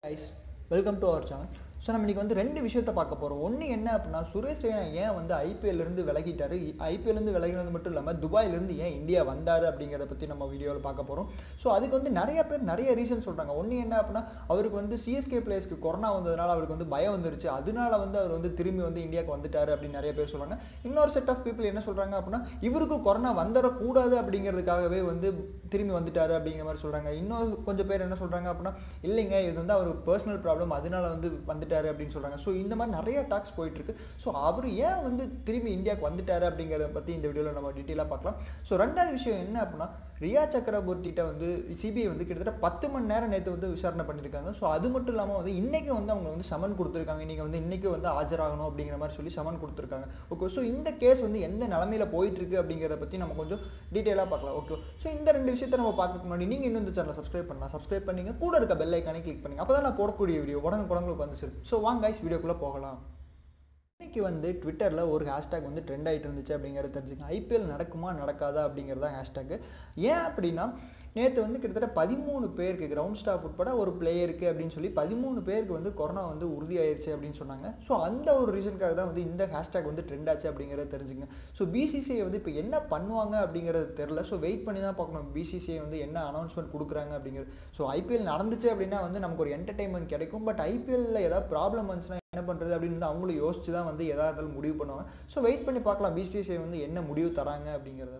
guys welcome to our channel so நம்ம இன்றைக்கி வந்து ரெண்டு விஷயத்த பார்க்க போகிறோம் ஒன்று என்ன அப்படின்னா சுரேஷ் ரெய்னா ஏன் வந்து ஐபிஎல் இருந்து விலகிட்டாரு ஐபிஎல் இருந்து விலகினது மட்டும் இல்லாமல் துபாயிலிருந்து ஏன் இந்தியா வந்தார் அப்படிங்கிறத பற்றி நம்ம வீடியோவில் பார்க்க போகிறோம் ஸோ அதுக்கு வந்து நிறைய பேர் நிறைய ரீசன் சொல்கிறாங்க ஒன்று என்ன அப்படின்னா அவருக்கு வந்து சிஎஸ்கே பிளேயர்ஸ்க்கு கொரோனா வந்ததுனால அவருக்கு வந்து பயம் வந்துருச்சு அதனால வந்து அவர் வந்து திரும்பி வந்து இந்தியாவுக்கு வந்துட்டாரு அப்படின்னு நிறைய பேர் சொல்கிறாங்க இன்னொரு செட் ஆஃப் பீப்புள் என்ன சொல்கிறாங்க அப்படின்னா இவருக்கு கொரோனா வந்துடக்கூடாது அப்படிங்கிறதுக்காகவே வந்து திரும்பி வந்துட்டாரு அப்படிங்கிற மாதிரி சொல்கிறாங்க இன்னும் கொஞ்சம் பேர் என்ன சொல்கிறாங்க அப்படின்னா இல்லைங்க இது வந்து அவர் பர்சனல் ப்ராப்ளம் அதனால வந்து வந்துட்டாரு அப்படின்னு சொல்கிறாங்க ஸோ இந்த மாதிரி நிறைய டாக்ஸ் போயிட்டு இருக்கு ஸோ அவர் ஏன் வந்து திரும்பி இந்தியாவுக்கு வந்துட்டாரு அப்படிங்கிறத பற்றி இந்த வீடியோவில் நம்ம டீட்டெயிலாக பார்க்கலாம் ஸோ ரெண்டாவது விஷயம் என்ன அப்படின்னா ரியா சக்கரவர்த்திட்ட வந்து சிபிஐ வந்து கிட்டத்தட்ட பத்து மணி நேரம் நேற்று வந்து விசாரணை பண்ணியிருக்காங்க ஸோ அது மட்டும் இல்லாமல் வந்து இன்றைக்கி வந்து அவங்க வந்து சமன் கொடுத்துருக்காங்க நீங்கள் வந்து இன்றைக்கி வந்து ஆஜராகணும் அப்படிங்கிற மாதிரி சொல்லி சமன் கொடுத்துருக்காங்க ஓகே ஸோ இந்த கேஸ் வந்து எந்த நிலமையில போயிட்டு இருக்கு அப்படிங்கிறத பற்றி நம்ம கொஞ்சம் டீட்டெயிலாக பார்க்கலாம் ஓகே ஸோ இந்த ரெண்டு விஷயத்தை நம்ம பார்க்கறதுக்கு முன்னாடி நீங்கள் இன்னும் இந்த சேனலை சப்ஸ்கிரைப் பண்ணலாம் சப்ஸ்கிரைப் பண்ணிங்க கூட இருக்க பெல் ஐக்கானே கிளிக் பண்ணுங்க அப்போ தான் நான் போடக்கூடிய வீடியோ உடனே குடங்களுக்கு வந்து சரி ஸோ வாங்க guys வீடியோக்குள்ளே போகலாம் இன்னைக்கு வந்து ட்விட்டரில் ஒரு ஹேஷ்டேக் வந்து ட்ரெண்ட் ஆகிட்டு இருந்துச்சு அப்படிங்கிறத தெரிஞ்சுங்க ஐபிஎல் நடக்குமா நடக்காதா அப்படிங்கிறதா ஹேஷ்டேக் ஏன் அப்படின்னா நேற்று வந்து கிட்டத்தட்ட பதிமூணு பேருக்கு கிரவுண்ட் ஸ்டாஃப் உட்பட ஒரு பிளேயருக்கு அப்படின்னு சொல்லி பதிமூணு பேருக்கு வந்து கொரோனா வந்து உறுதியாயிருச்சு அப்படின்னு சொன்னாங்க ஸோ அந்த ஒரு ரீசனுக்காக தான் வந்து இந்த ஹேஷ்டேக் வந்து ட்ரெண்ட் ஆச்சு அப்படிங்கிறத தெரிஞ்சுங்க ஸோ பிசிசிஐ வந்து இப்போ என்ன பண்ணுவாங்க அப்படிங்கிறது தெரில ஸோ வெயிட் பண்ணி தான் பார்க்கணும் பிசிசிஐ வந்து என்ன அனௌன்ஸ்மெண்ட் கொடுக்குறாங்க அப்படிங்கிறது ஸோ ஐபிஎல் நடந்துச்சு அப்படின்னா வந்து நமக்கு ஒரு என்டர்டைன்மெண்ட் கிடைக்கும் பட் ஐபிஎல்ல ஏதாவது ப்ராப்ளம் வந்துச்சுன்னா என்ன பண்ணுறது அப்படின்னு வந்து அவங்களும் யோசிச்சு தான் வந்து எதாக இருந்தாலும் முடிவு பண்ணுவாங்க ஸோ வெயிட் பண்ணி பார்க்கலாம் பிசிசிஐ வந்து என்ன முடிவு தராங்க அப்படிங்கிறத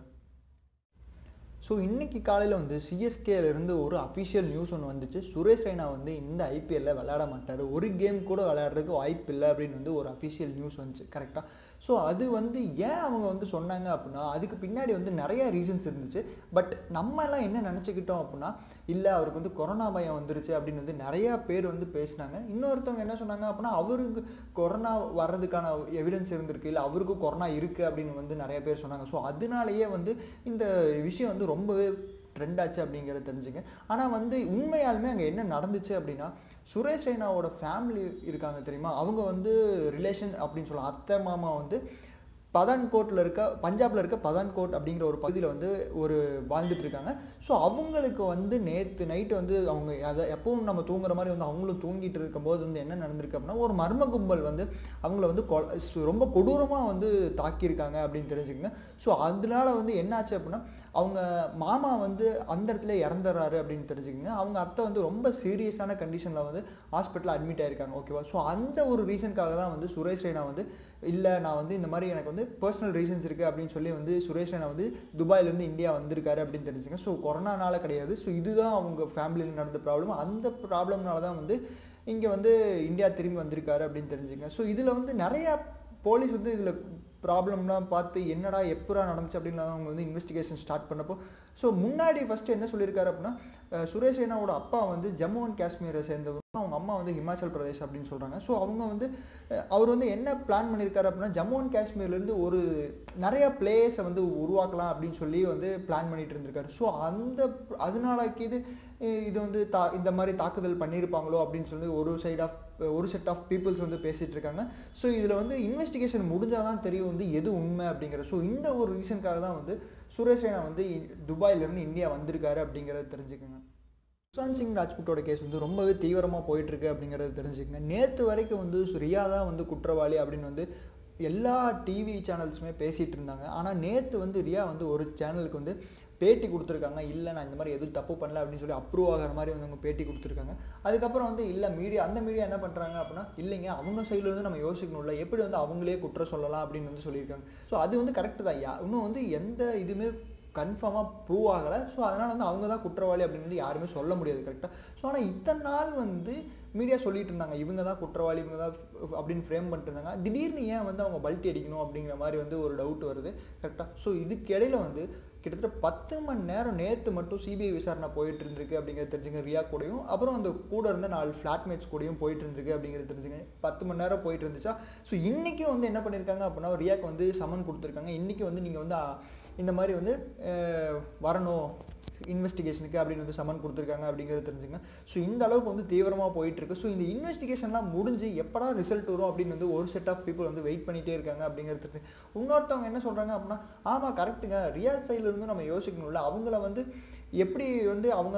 ஸோ இன்னைக்கு காலையில் வந்து சிஎஸ்கேலேருந்து ஒரு அஃபிஷியல் நியூஸ் ஒன்று வந்துச்சு சுரேஷ் ரெய்னா வந்து இந்த ஐபிஎல்ல விளையாட மாட்டார் ஒரு கேம் கூட விளையாடுறதுக்கு வாய்ப்பு இல்லை அப்படின்னு வந்து ஒரு அஃபிஷியல் நியூஸ் வந்துச்சு கரெக்டாக ஸோ அது வந்து ஏன் அவங்க வந்து சொன்னாங்க அப்படின்னா அதுக்கு பின்னாடி வந்து நிறைய ரீசன்ஸ் இருந்துச்சு பட் நம்ம எல்லாம் என்ன நினச்சிக்கிட்டோம் அப்படின்னா இல்லை அவருக்கு வந்து கொரோனா பயம் வந்துருச்சு அப்படின்னு வந்து நிறையா பேர் வந்து பேசினாங்க இன்னொருத்தவங்க என்ன சொன்னாங்க அப்படின்னா அவருக்கு கொரோனா வர்றதுக்கான எவிடன்ஸ் இருந்திருக்கு இல்லை அவருக்கு கொரோனா இருக்குது அப்படின்னு வந்து நிறைய பேர் சொன்னாங்க ஸோ அதனாலேயே வந்து இந்த விஷயம் வந்து ரொம்பவே ட்ரெண்ட் ஆச்சு அப்படிங்கிறத தெரிஞ்சுங்க ஆனால் வந்து உண்மையாலுமே அங்கே என்ன நடந்துச்சு அப்படின்னா சுரேஷ் ரெய்னாவோட ஃபேமிலி இருக்காங்க தெரியுமா அவங்க வந்து ரிலேஷன் அப்படின்னு சொல்லலாம் அத்தை மாமா வந்து பதான்கோட்டில் இருக்க பஞ்சாபில் இருக்க பதான்கோட் அப்படிங்கிற ஒரு பகுதியில் வந்து ஒரு வாழ்ந்துட்டு இருக்காங்க ஸோ அவங்களுக்கு வந்து நேற்று நைட்டு வந்து அவங்க அதை எப்பவும் நம்ம தூங்குற மாதிரி வந்து அவங்களும் தூங்கிட்டு இருக்கும்போது வந்து என்ன நடந்திருக்கு அப்படின்னா ஒரு மர்ம கும்பல் வந்து அவங்கள வந்து கொ- ரொம்ப கொடூரமாக வந்து தாக்கியிருக்காங்க அப்படின்னு தெரிஞ்சுக்கங்க ஸோ அதனால வந்து என்னாச்சு அப்படின்னா அவங்க மாமா வந்து அந்த இடத்துல இறந்துறாரு அப்படின்னு தெரிஞ்சுக்கங்க அவங்க அத்தை வந்து ரொம்ப சீரியஸான கண்டிஷனில் வந்து ஹாஸ்பிட்டலில் அட்மிட் ஆயிருக்காங்க ஓகேவா ஸோ அந்த ஒரு ரீசனுக்காக தான் வந்து சுரேஷ் ரெய்னா வந்து இல்லை நான் வந்து இந்த மாதிரி எனக்கு வந்து பர்சனல் ரீசன்ஸ் இருக்குது அப்படின்னு சொல்லி வந்து சுரேஷ் ரெய்னா வந்து துபாயிலேருந்து இந்தியா வந்திருக்காரு அப்படின்னு தெரிஞ்சுங்க ஸோ கொரோனானால கிடையாது ஸோ இதுதான் அவங்க ஃபேமிலியில் நடந்த ப்ராப்ளம் அந்த ப்ராப்ளம்னால தான் வந்து இங்கே வந்து இந்தியா திரும்பி வந்திருக்காரு அப்படின்னு தெரிஞ்சுங்க ஸோ இதில் வந்து நிறையா போலீஸ் வந்து இதில் ப்ராப்ளம்லாம் பார்த்து என்னடா எப்படா நடந்துச்சு அப்படின்னு அவங்க வந்து இன்வெஸ்டிகேஷன் ஸ்டார்ட் பண்ணப்போ ஸோ முன்னாடி ஃபஸ்ட்டு என்ன சொல்லியிருக்காரு அப்படின்னா அஹ், சுரேஷ் ரெய்னாவோட அப்பா வந்து ஜம்மு அண்ட் காஷ்மீரை சேர்ந்தவர் அவங்க அம்மா வந்து ஹிமாச்சல் பிரதேஷ் அப்படின்னு சொல்கிறாங்க ஸோ அவங்க வந்து அஹ், அவர் வந்து என்ன பிளான் பண்ணியிருக்காரு அப்படின்னா ஜம்மு அண்ட் காஷ்மீர்லேருந்து ஒரு நிறைய பிளேயர்ஸை வந்து உருவாக்கலாம் அப்படின்னு சொல்லி வந்து பிளான் பண்ணிட்டு இருந்திருக்காரு ஸோ அந்த அதனாலக்கு இது அஹ், இது வந்து தா இந்த மாதிரி தாக்குதல் பண்ணியிருப்பாங்களோ அப்படின்னு சொல்லி ஒரு சைட் ஆஃப் ஒரு செட் ஆஃப் பீப்புள்ஸ் வந்து பேசிகிட்டு இருக்காங்க ஸோ இதில் வந்து இன்வெஸ்டிகேஷன் முடிஞ்சால் தான் தெரியும் வந்து எது உண்மை அப்படிங்கிற ஸோ இந்த ஒரு ரீசனுக்காக தான் வந்து சுரேஷ் ரெய்னா வந்து இ- துபாயிலேருந்து இந்தியா வந்திருக்காரு அப்படிங்கிறத தெரிஞ்சுக்கோங்க சுஷாந்த் சிங் ராஜ்புட்டோட கேஸ் வந்து ரொம்பவே தீவிரமாக போயிட்டு இருக்கு அப்படிங்கிறத தெரிஞ்சுக்கங்க நேற்று வரைக்கும் வந்து ரியா தான் வந்து குற்றவாளி அப்படின்னு வந்து எல்லா டிவி சேனல்ஸுமே பேசிகிட்டு இருந்தாங்க ஆனால் நேற்று வந்து ரியா வந்து ஒரு சேனலுக்கு வந்து பேட்டி கொடுத்துருக்காங்க இல்லை நான் இந்த மாதிரி எதுவும் தப்பு பண்ணல அப்படின்னு சொல்லி அப்ரூவ் ஆகிற மாதிரி வந்து அவங்க பேட்டி கொடுத்துருக்காங்க அதுக்கப்புறம் வந்து இல்லை மீடியா அந்த மீடியா என்ன பண்ணுறாங்க அப்படின்னா இல்லைங்க அவங்க சைடில் வந்து நம்ம யோசிக்கணும்ல எப்படி வந்து அவங்களே குற்றம் சொல்லலாம் அப்படின்னு வந்து சொல்லியிருக்காங்க ஸோ அது வந்து கரெக்டு தான் யா- இன்னும் வந்து எந்த இதுவுமே கன்ஃபார்மாக ப்ரூவ் ஆகலை ஸோ அதனால் வந்து அவங்க தான் குற்றவாளி அப்படின்னு வந்து யாருமே சொல்ல முடியாது கரெக்டாக ஸோ ஆனால் இத்தனை நாள் வந்து மீடியா சொல்லிட்டு இருந்தாங்க இவங்க தான் குற்றவாளி இவங்க தான் f- அப்படின்னு ஃப்ரேம் பண்ணிட்டு இருந்தாங்க திடீர்னு ஏன் வந்து அவங்க பல்ட்டி அடிக்கணும் அப்படிங்கிற மாதிரி வந்து ஒரு டவுட் வருது கரெக்டாக ஸோ இதுக்கு இடையில வந்து கிட்டத்தட்ட பத்து மணி நேரம் நேற்று மட்டும் சிபிஐ விசாரணை போயிட்டு இருந்திருக்கு அப்படிங்கிறது தெரிஞ்சுங்க ரியா கூடயும் அப்புறம் அந்த கூட இருந்த நாலு ஃப்ளாட்மேட்ஸ் கூடயும் போயிட்டு இருந்திருக்கு அப்படிங்கிறது தெரிஞ்சுங்க பத்து மணி நேரம் போயிட்டு இருந்துச்சா ஸோ இன்றைக்கும் வந்து என்ன பண்ணியிருக்காங்க அப்படின்னா ரியாக்கு வந்து சமன் கொடுத்துருக்காங்க இன்றைக்கி வந்து நீங்கள் வந்து அஹ், இந்த மாதிரி வந்து அஹ், வரணும் இன்வெஸ்டிகேஷனுக்கு அப்படின்னு வந்து சமன் கொடுத்துருக்காங்க அப்படிங்கிறது தெரிஞ்சுங்க ஸோ இந்த அளவுக்கு வந்து தீவிரமாக போயிட்டு இருக்கு ஸோ இந்த இன்வெஸ்டிகேஷன்லாம் முடிஞ்சு எப்படா ரிசல்ட் வரும் அப்படின்னு வந்து ஒரு செட் ஆஃப் பீப்புள் வந்து வெயிட் பண்ணிட்டே இருக்காங்க அப்படிங்கிறது தெரிஞ்சு இன்னொருத்தவங்க என்ன சொல்கிறாங்க அப்படின்னா ஆமாம் கரெக்ட்டுங்க ரியா சைடில் இருந்து நம்ம யோசிக்கணும்ல அவங்கள வந்து எப்படி வந்து அவங்க தான் தப்பு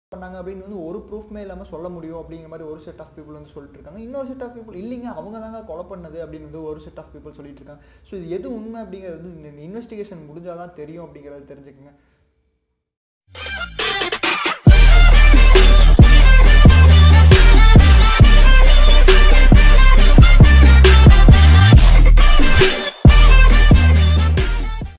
பண்ணாங்க அப்படின்னு வந்து ஒரு ப்ரூஃப்மே இல்லாமல் சொல்ல முடியும் அப்படிங்கிற மாதிரி ஒரு செட் ஆஃப் பீப்புள் வந்து சொல்லிட்டு இருக்காங்க இன்னொரு செட் ஆஃப் பீப்புள் இல்லைங்க அவங்க தாங்க கொலை பண்ணது அப்படின்னு வந்து ஒரு செட் ஆஃப் பீப்புள் சொல்லிட்டு இருக்காங்க ஸோ இது எது உண்மை அப்படிங்கிறது வந்து இந்த இன்வெஸ்டிகேஷன் முடிஞ்சால் தான் தெரியும் அப்படிங்கிறத தெரிஞ்சுக்கங்க